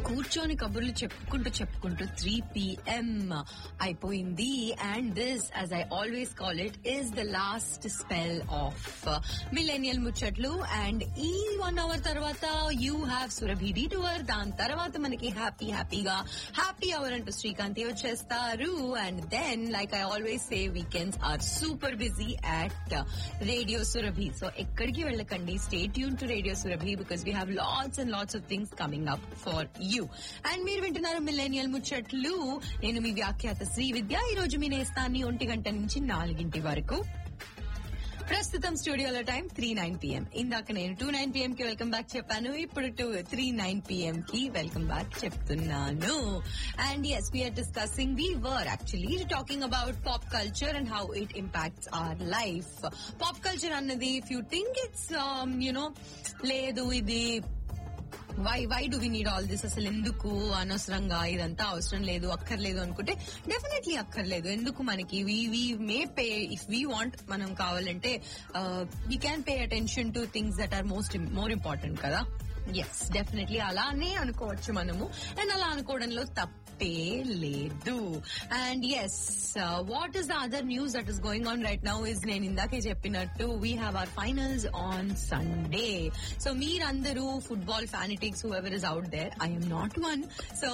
కూర్చొని కబుర్లు చెప్పుకుంటూ చెప్పుకుంటూ త్రీ పిఎం అయిపోయింది and this as I always call it is the last spell of millennial ముచ్చట్లు అండ్ ఈ వన్ అవర్ తర్వాత యూ హ్యావ్ సురభి డీటువర్ దాని తర్వాత మనకి హ్యాపీ హ్యాపీగా హ్యాపీ అవర్ అంటూ శ్రీకాంతి వచ్చేస్తారు and then like I always say weekends are super busy at radio Surabhi so ఎక్కడికి వెళ్ళకండి stay tune to radio Surabhi because we have lots and lots of things coming up for you and మీరు వింటున్నారు millennial ముచ్చట్లు నేను మీ వ్యాఖ్యాత శ్రీ విద్య ఈ రోజు మీ నేస్తాన్ని ఒంటి గంట నుంచి నాలుగింటి వరకు ప్రస్తుతం స్టూడియోలో టైం త్రీ నైన్ పిఎం ఇందాక నేను టూ నైన్ పిఎం కి వెల్కమ్ బ్యాక్ చెప్పాను ఇప్పుడు టూ త్రీ నైన్ పిఎం కి వెల్కమ్ బ్యాక్ చెప్తున్నాను and yes we're discussing we were actually talking about pop culture and how it impacts our life pop culture అన్నది if you think it's you know లేదు ఇది why why do we need all this అసలు ఎందుకు అనవసరంగా ఇదంతా అవసరం లేదు అక్కర్లేదు అనుకుంటే డెఫినెట్లీ అక్కర్లేదు ఎందుకు మనకి we we may pay if we want మనం కావాలంటే we can pay attention to things that are most more important కదా ఎస్ డెఫినెట్లీ అలానే అనుకోవచ్చు మనము అండ్ అలా అనుకోవడంలో తప్పే లేదు and yes what is the other news that is going on right now is నేను ఇందాకే చెప్పినట్టు we have our finals on Sunday so మీరందరూ football fanatics whoever is out there I'm not one so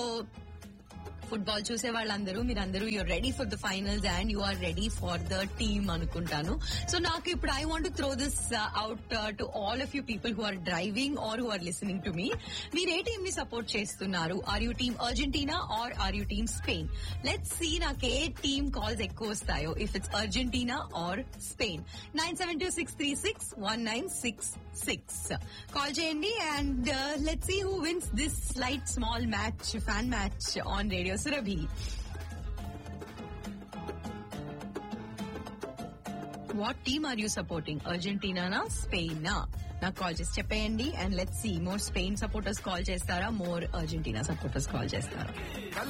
football చూసే వాళ్ళందరూ మీరందరూ you're ready for the finals and you are ready for the team అనుకుంటాను so నాకు ఇప్పుడు I want throw this out to all of you people who are driving or who are listening to me మీరు ఏ team ని support చేస్తున్నారు or you team Argentina or are you team Spain let see నాకు ఏ team calls ఎక్కువ వస్తాయో if it's Argentina or Spain nine seven two six three six one nine six six call చేయండి and let see who wins this light small match fan match on radio Surabhi what team are you supporting అర్జెంటీనానా స్పెయినా నాకు call చేసి చెప్పేయండి and let see more Spain supporters call చేస్తారా more Argentina supporters call చేస్తారా